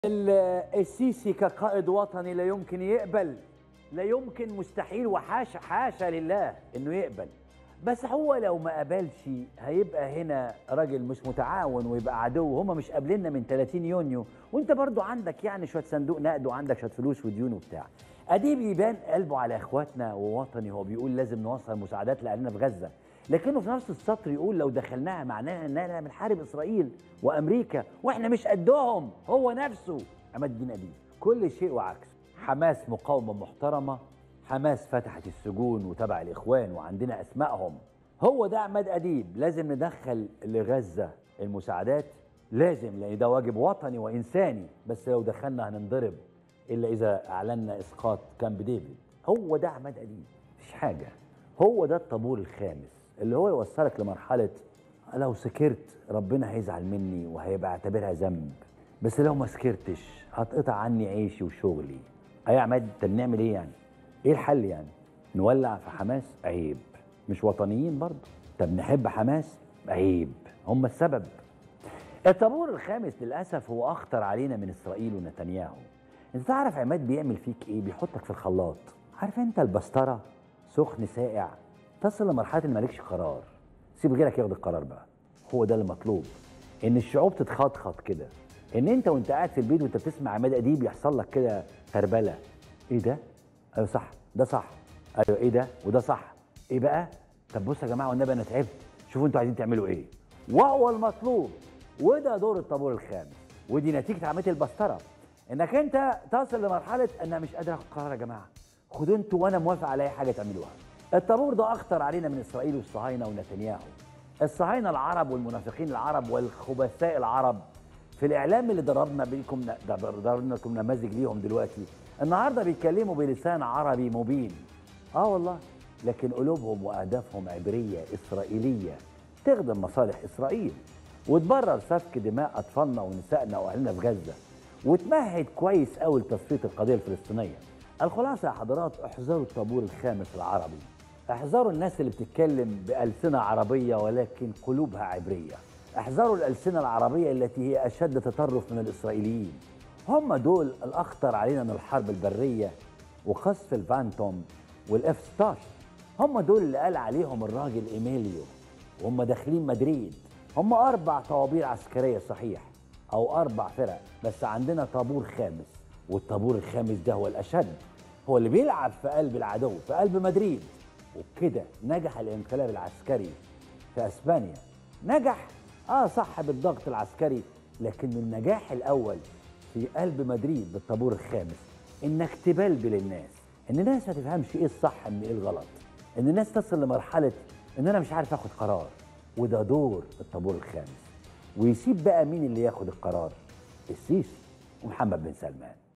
ال- السيسي كقائد وطني لا يمكن يقبل لا يمكن مستحيل وحاشا حاشا لله انه يقبل بس هو لو ما قبلش هيبقى هنا راجل مش متعاون ويبقى عدو هما مش قابليننا من 30 يونيو وانت برضو عندك يعني شويه صندوق نقد وعندك شويه فلوس وديون وبتاع اديب يبان قلبه على اخواتنا ووطني هو بيقول لازم نوصل مساعدات لاهلنا في غزه لكنه في نفس السطر يقول لو دخلناها معناها اننا بنحارب اسرائيل وامريكا واحنا مش قدهم هو نفسه عماد الدين اديب كل شيء وعكسه حماس مقاومه محترمه حماس فتحت السجون وتبع الاخوان وعندنا اسمائهم هو ده عماد اديب لازم ندخل لغزه المساعدات لازم لان ده واجب وطني وانساني بس لو دخلنا هننضرب الا اذا اعلنا اسقاط كامب ديفيد هو ده عماد اديب مفيش حاجه هو ده الطابور الخامس اللي هو يوصلك لمرحله لو سكرت ربنا هيزعل مني وهيبقى اعتبرها ذنب بس لو ما سكرتش هتقطع عني عيشي وشغلي اي يا عماد طب نعمل ايه يعني ايه الحل يعني نولع في حماس عيب مش وطنيين برضه طب نحب حماس عيب هم السبب الطابور الخامس للاسف هو اخطر علينا من اسرائيل ونتنياهو انت تعرف عماد بيعمل فيك ايه بيحطك في الخلاط عارف انت البسطره سخن ساقع تصل لمرحله ان مالكش قرار سيب غيرك ياخد القرار بقى هو ده المطلوب ان الشعوب تتخطخط كده ان انت وانت قاعد في البيت وانت بتسمع عماد اديب يحصل لك كده تربله ايه ده ايوه صح ده صح ايوه ايه ده وده صح ايه بقى طب بصوا يا جماعه والنبي انا تعبت شوفوا انتوا عايزين تعملوا ايه وهو المطلوب وده دور الطابور الخامس ودي نتيجه عمليه البسطره انك انت تصل لمرحله انا مش قادر اخد قرار يا جماعه خدوا انتوا وانا موافق على اي حاجه تعملوها الطابور ده اخطر علينا من اسرائيل والصهاينه ونتنياهو الصهاينه العرب والمنافقين العرب والخبثاء العرب في الاعلام اللي ضربنا بيكم ضربنا لكم نماذج ليهم دلوقتي النهارده بيتكلموا بلسان عربي مبين اه والله لكن قلوبهم واهدافهم عبريه اسرائيليه تخدم مصالح اسرائيل وتبرر سفك دماء اطفالنا ونسائنا واهلنا في غزه وتمهد كويس قوي لتصفيه القضيه الفلسطينيه الخلاصه يا حضرات احذروا الطابور الخامس العربي احذروا الناس اللي بتتكلم بألسنة عربية ولكن قلوبها عبرية احذروا الألسنة العربية التي هي أشد تطرف من الإسرائيليين هم دول الأخطر علينا من الحرب البرية وقصف الفانتوم والإف 16 هم دول اللي قال عليهم الراجل إيميليو وهم داخلين مدريد هم أربع طوابير عسكرية صحيح أو أربع فرق بس عندنا طابور خامس والطابور الخامس ده هو الأشد هو اللي بيلعب في قلب العدو في قلب مدريد وبكده نجح الانقلاب العسكري في اسبانيا نجح اه صح بالضغط العسكري لكن النجاح الاول في قلب مدريد بالطابور الخامس انك تبلبل الناس ان الناس ما تفهمش ايه الصح من ايه الغلط ان الناس تصل لمرحله ان انا مش عارف اخد قرار وده دور الطابور الخامس ويسيب بقى مين اللي ياخد القرار السيسي ومحمد بن سلمان